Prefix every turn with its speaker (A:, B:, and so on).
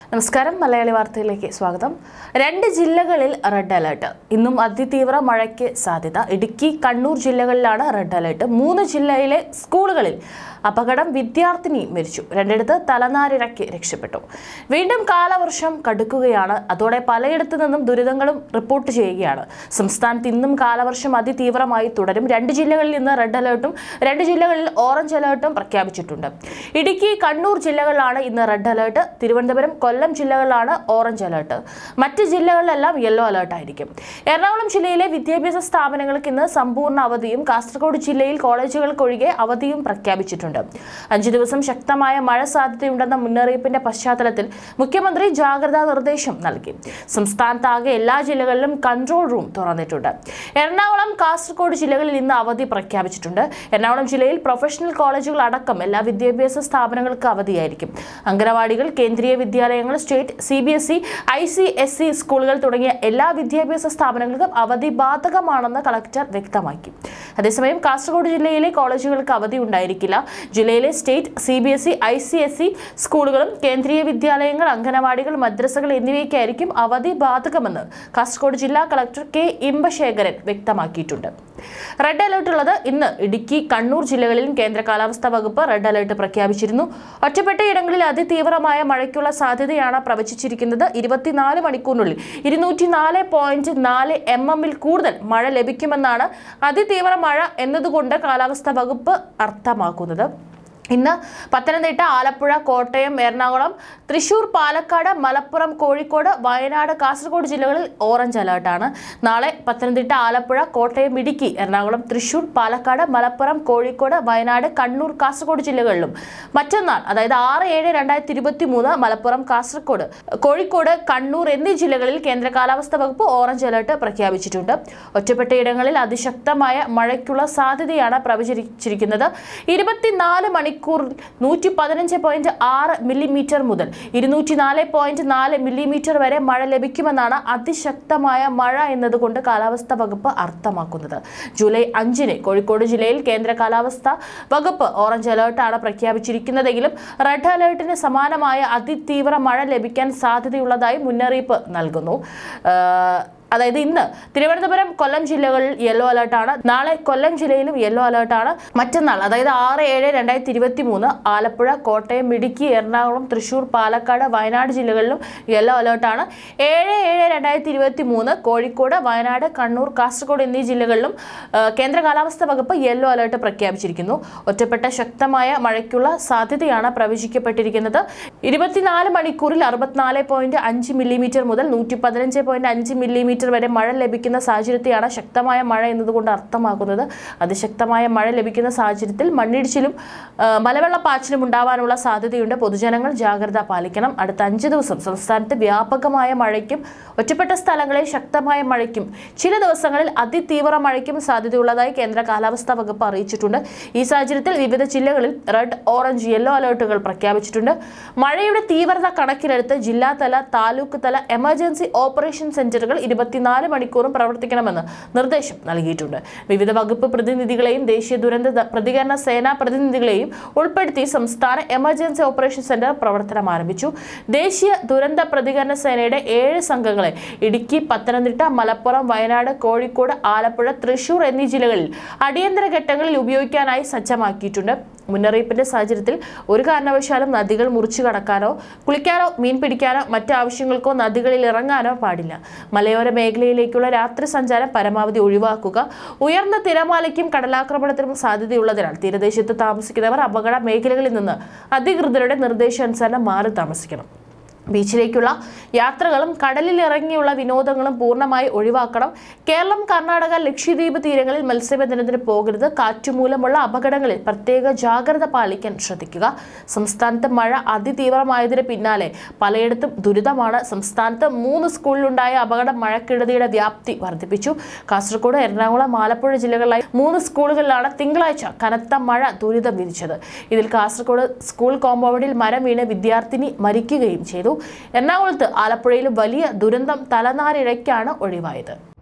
A: നമസ്കാരം മലയാളി വാർത്തയിലേക്ക് സ്വാഗതം രണ്ട് ജില്ലകളിൽ റെഡ് അലേർട്ട് ഇന്നും അതിതീവ്ര മഴയ്ക്ക് സാധ്യത ഇടുക്കി കണ്ണൂർ ജില്ലകളിലാണ് റെഡ് അലേർട്ട് മൂന്ന് ജില്ലയിലെ സ്കൂളുകളിൽ അപകടം വിദ്യാർത്ഥിനി മരിച്ചു രണ്ടിടത്ത് തലനാരിഴയ്ക്ക് രക്ഷപ്പെട്ടു വീണ്ടും കാലവർഷം കടുക്കുകയാണ് അതോടെ പലയിടത്തു നിന്നും ദുരിതങ്ങളും റിപ്പോർട്ട് ചെയ്യുകയാണ് സംസ്ഥാനത്ത് ഇന്നും കാലവർഷം അതിതീവ്രമായി തുടരും രണ്ട് ജില്ലകളിൽ ഇന്ന് റെഡ് അലേർട്ടും രണ്ട് ജില്ലകളിൽ ഓറഞ്ച് അലേർട്ടും പ്രഖ്യാപിച്ചിട്ടുണ്ട് ഇടുക്കി കണ്ണൂർ ജില്ലകളിലാണ് ഇന്ന് റെഡ് അലേർട്ട് തിരുവനന്തപുരം കൊല്ലം ജില്ലകളിലാണ് ഓറഞ്ച് അലേർട്ട് മറ്റ് ജില്ലകളിലെല്ലാം യെല്ലോ അലേർട്ട് ആയിരിക്കും എറണാകുളം ജില്ലയിലെ വിദ്യാഭ്യാസ സ്ഥാപനങ്ങൾക്ക് ഇന്ന് സമ്പൂർണ്ണ അവധിയും കാസർഗോഡ് ജില്ലയിൽ കോളേജുകൾക്കൊഴികെ അവധിയും പ്രഖ്യാപിച്ചിട്ടുണ്ട് അഞ്ചു ദിവസം ശക്തമായ മഴ സാധ്യതയുണ്ടെന്ന മുന്നറിയിപ്പിന്റെ പശ്ചാത്തലത്തിൽ മുഖ്യമന്ത്രി ജാഗ്രതാ നിർദ്ദേശം നൽകി സംസ്ഥാനത്താകെ എല്ലാ ജില്ലകളിലും കൺട്രോൾ റൂം തുറന്നിട്ടുണ്ട് എറണാകുളം കാസർഗോഡ് ജില്ലകളിൽ ഇന്ന് അവധി പ്രഖ്യാപിച്ചിട്ടുണ്ട് എറണാകുളം ജില്ലയിൽ പ്രൊഫഷണൽ കോളേജുകൾ അടക്കം എല്ലാ വിദ്യാഭ്യാസ സ്ഥാപനങ്ങൾക്ക് അവധിയായിരിക്കും അംഗനവാടികൾ കേന്ദ്രീയ വിദ്യാലയങ്ങൾ state C B S E I C S C സ്കൂളുകൾ തുടങ്ങിയ എല്ലാ വിദ്യാഭ്യാസ സ്ഥാപനങ്ങൾക്കും അവധി ബാധകമാണെന്ന് കളക്ടർ വ്യക്തമാക്കി അതേസമയം കാസർഗോഡ് ജില്ലയിലെ കോളേജുകൾക്ക് അവധി ഉണ്ടായിരിക്കില്ല ജില്ലയിലെ state C B S E I C S C സ്കൂളുകളും കേന്ദ്രീയ വിദ്യാലയങ്ങൾ അംഗനവാടികൾ മദ്രസകൾ എന്നിവയ്ക്കായിരിക്കും അവധി ബാധകമെന്ന് കാസർഗോഡ് ജില്ലാ കളക്ടർ കെ ഇമ്പശേഖരൻ വ്യക്തമാക്കിയിട്ടുണ്ട് റെഡ് അലേർട്ട് ഉള്ളത് ഇന്ന് ഇടുക്കി കണ്ണൂർ ജില്ലകളിലും കേന്ദ്ര കാലാവസ്ഥാ വകുപ്പ് റെഡ് അലേർട്ട് പ്രഖ്യാപിച്ചിരുന്നു ഒറ്റപ്പെട്ട ഇടങ്ങളിൽ അതിതീവ്രമായ മഴയ്ക്കുള്ള സാധ്യതയാണ് പ്രവചിച്ചിരിക്കുന്നത് ഇരുപത്തിനാല് മണിക്കൂറിനുള്ളിൽ ഇരുന്നൂറ്റി നാല് പോയിന്റ് നാല് എം എമ്മിൽ കൂടുതൽ മഴ ലഭിക്കുമെന്നാണ് അതിതീവ്ര മഴ എന്നതുകൊണ്ട് കാലാവസ്ഥാ വകുപ്പ് അർത്ഥമാക്കുന്നത് ഇന്ന് പത്തനംതിട്ട ആലപ്പുഴ കോട്ടയം എറണാകുളം തൃശൂർ പാലക്കാട് മലപ്പുറം കോഴിക്കോട് വയനാട് കാസർഗോഡ് ജില്ലകളിൽ ഓറഞ്ച് അലേർട്ടാണ് നാളെ പത്തനംതിട്ട ആലപ്പുഴ കോട്ടയം ഇടുക്കി എറണാകുളം തൃശൂർ പാലക്കാട് മലപ്പുറം കോഴിക്കോട് വയനാട് കണ്ണൂർ കാസർഗോഡ് ജില്ലകളിലും മറ്റന്നാൾ അതായത് ആറ് ഏഴ് രണ്ടായിരത്തി ഇരുപത്തി മൂന്ന് മലപ്പുറം കാസർഗോഡ് കോഴിക്കോട് കണ്ണൂർ എന്നീ ജില്ലകളിൽ കേന്ദ്ര കാലാവസ്ഥാ വകുപ്പ് ഓറഞ്ച് അലേർട്ട് പ്രഖ്യാപിച്ചിട്ടുണ്ട് ഒറ്റപ്പെട്ട ഇടങ്ങളിൽ അതിശക്തമായ മഴയ്ക്കുള്ള സാധ്യതയാണ് പ്രവചിച്ചിരിക്കുന്നത് ഇരുപത്തിനാല് മണിക്കൂറിൽ നൂറ്റി പതിനഞ്ച് പോയിന്റ് ആറ് മില്ലിമീറ്റർ മുതൽ ഇരുന്നൂറ്റി നാല് പോയിന്റ് നാല് മില്ലിമീറ്റർ വരെ മഴ ലഭിക്കുമെന്നാണ് അതിശക്തമായ മഴ എന്നതുകൊണ്ട് കാലാവസ്ഥാ വകുപ്പ് അർത്ഥമാക്കുന്നത് ജൂലൈ അഞ്ചിന് കോഴിക്കോട് ജില്ലയിൽ കേന്ദ്ര കാലാവസ്ഥാ വകുപ്പ് ഓറഞ്ച് അലേർട്ടാണ് പ്രഖ്യാപിച്ചിരിക്കുന്നതെങ്കിലും റെഡ് അലേർട്ടിന് സമാനമായ അതിതീവ്ര മഴ ലഭിക്കാൻ സാധ്യതയുള്ളതായി മുന്നറിയിപ്പ് നൽകുന്നു ആഹ് അതായത് ഇന്ന് തിരുവനന്തപുരം കൊല്ലം ജില്ലകളിൽ യെല്ലോ അലേർട്ടാണ് നാളെ കൊല്ലം ജില്ലയിലും യെല്ലോ അലേർട്ടാണ് മറ്റന്നാൾ അതായത് ആറ് ഏഴ് രണ്ടായിരത്തി ഇരുപത്തി മൂന്ന് ആലപ്പുഴ കോട്ടയം ഇടുക്കി എറണാകുളം തൃശൂർ പാലക്കാട് വയനാട് ജില്ലകളിലും യെല്ലോ അലേർട്ടാണ് ഏഴ് ഏഴ് രണ്ടായിരത്തി ഇരുപത്തി മൂന്ന് കോഴിക്കോട് വയനാട് കണ്ണൂർ കാസർഗോഡ് എന്നീ ജില്ലകളിലും ആ, കേന്ദ്ര കാലാവസ്ഥാ വകുപ്പ് യെല്ലോ അലേർട്ട് പ്രഖ്യാപിച്ചിരിക്കുന്നു ഒറ്റപ്പെട്ട ശക്തമായ മഴയ്ക്കുള്ള സാധ്യതയാണ് പ്രവചിക്കപ്പെട്ടിരിക്കുന്നത് ഇരുപത്തിനാല് മണിക്കൂറിൽ അറുപത്തിനാല് പോയിന്റ് അഞ്ച് മില്ലിമീറ്റർ മുതൽ നൂറ്റി പതിനഞ്ച് പോയിന്റ് അഞ്ച് മില്ലിമീറ്റർ വരെ മഴ ലഭിക്കുന്ന സാഹചര്യത്തെയാണ് ശക്തമായ മഴ എന്നതുകൊണ്ട് അർത്ഥമാക്കുന്നത് അതിശക്തമായ മഴ ലഭിക്കുന്ന സാഹചര്യത്തിൽ മണ്ണിടിച്ചിലും ആ, മലവെള്ളപ്പാച്ചിലും ഉണ്ടാവാനുള്ള സാധ്യതയുണ്ട് പൊതുജനങ്ങൾ ജാഗ്രത പാലിക്കണം അടുത്ത അഞ്ച് ദിവസം സംസ്ഥാനത്ത് വ്യാപകമായ മഴയ്ക്കും ഒറ്റപ്പെട്ട സ്ഥലങ്ങളിൽ ശക്തമായ മഴയ്ക്കും ചില ദിവസങ്ങളിൽ അതിതീവ്ര മഴയ്ക്കും സാധ്യതയുള്ളതായി കേന്ദ്ര കാലാവസ്ഥാ വകുപ്പ് അറിയിച്ചിട്ടുണ്ട് ഈ സാഹചര്യത്തിൽ വിവിധ ജില്ലകളിൽ റെഡ് ഓറഞ്ച് യെല്ലോ അലേർട്ടുകൾ പ്രഖ്യാപിച്ചിട്ടുണ്ട് മഴയുടെ തീവ്രത കണക്കിലെടുത്ത് ജില്ലാതല താലൂക്ക് തല എമർജൻസി ഓപ്പറേഷൻ സെന്ററുകൾ ഇരുപത്തിനാല് മണിക്കൂറും പ്രവർത്തിക്കണമെന്ന് നിർദ്ദേശം നൽകിയിട്ടുണ്ട് വിവിധ വകുപ്പ് പ്രതിനിധികളെയും ദേശീയ ദുരന്ത ദ- പ്രതികരണ സേനാ പ്രതിനിധികളെയും ഉൾപ്പെടുത്തി സംസ്ഥാന എമർജൻസി ഓപ്പറേഷൻ സെന്റർ പ്രവർത്തനം ആരംഭിച്ചു ദേശീയ ദുരന്ത പ്രതികരണ സേനയുടെ ഏഴ് സംഘങ്ങളെ ഇടുക്കി പത്തനംതിട്ട മലപ്പുറം വയനാട് കോഴിക്കോട് ആലപ്പുഴ തൃശൂർ എന്നീ ജില്ലകളിൽ അടിയന്തര ഘട്ടങ്ങളിൽ ഉപയോഗിക്കാനായി സജ്ജമാക്കിയിട്ടുണ്ട് മുന്നറിയിപ്പിന്റെ സാഹചര്യത്തിൽ ഒരു കാരണവശാലും നദികൾ മുറിച്ചു കടക്കാനോ കുളിക്കാനോ മീൻ പിടിക്കാനോ മറ്റു ആവശ്യങ്ങൾക്കോ നദികളിൽ ഇറങ്ങാനോ പാടില്ല മലയോര മേഖലയിലേക്കുള്ള രാത്രി സഞ്ചാരം പരമാവധി ഒഴിവാക്കുക ഉയർന്ന തിരമാലയ്ക്കും കടലാക്രമണത്തിനും സാധ്യതയുള്ളതിനാൽ തീരദേശത്ത് താമസിക്കുന്നവർ അപകട മേഖലകളിൽ നിന്ന് അധികൃതരുടെ നിർദ്ദേശാനുസരണം മാറി താമസിക്കണം ബീച്ചിലേക്കുള്ള യാത്രകളും കടലിൽ ഇറങ്ങിയുള്ള വിനോദങ്ങളും പൂർണ്ണമായി ഒഴിവാക്കണം കേരളം കർണാടക ലക്ഷദ്വീപ് തീരങ്ങളിൽ മത്സ്യബന്ധനത്തിന് പോകരുത് കാറ്റുമൂലമുള്ള അപകടങ്ങളിൽ പ്രത്യേക ജാഗ്രത പാലിക്കാൻ ശ്രദ്ധിക്കുക സംസ്ഥാനത്ത് മഴ അതിതീവ്രമായതിന് പിന്നാലെ പലയിടത്തും ദുരിതമാണ് സംസ്ഥാനത്ത് മൂന്ന് സ്കൂളിലുണ്ടായ അപകടം മഴക്കെടുതിയുടെ വ്യാപ്തി വർദ്ധിപ്പിച്ചു കാസർഗോഡ് എറണാകുളം ആലപ്പുഴ ജില്ലകളിലായി മൂന്ന് സ്കൂളുകളിലാണ് തിങ്കളാഴ്ച കനത്ത മഴ ദുരിതം വിധിച്ചത് ഇതിൽ കാസർഗോഡ് സ്കൂൾ കോമ്പൗണ്ടിൽ മരം വീണ് വിദ്യാർത്ഥിനി മരിക്കുകയും ചെയ്തു എറണാകുളത്ത് ആലപ്പുഴയിലും വലിയ ദുരന്തം തലനാരിഴയ്ക്കാണ് ഒഴിവായത്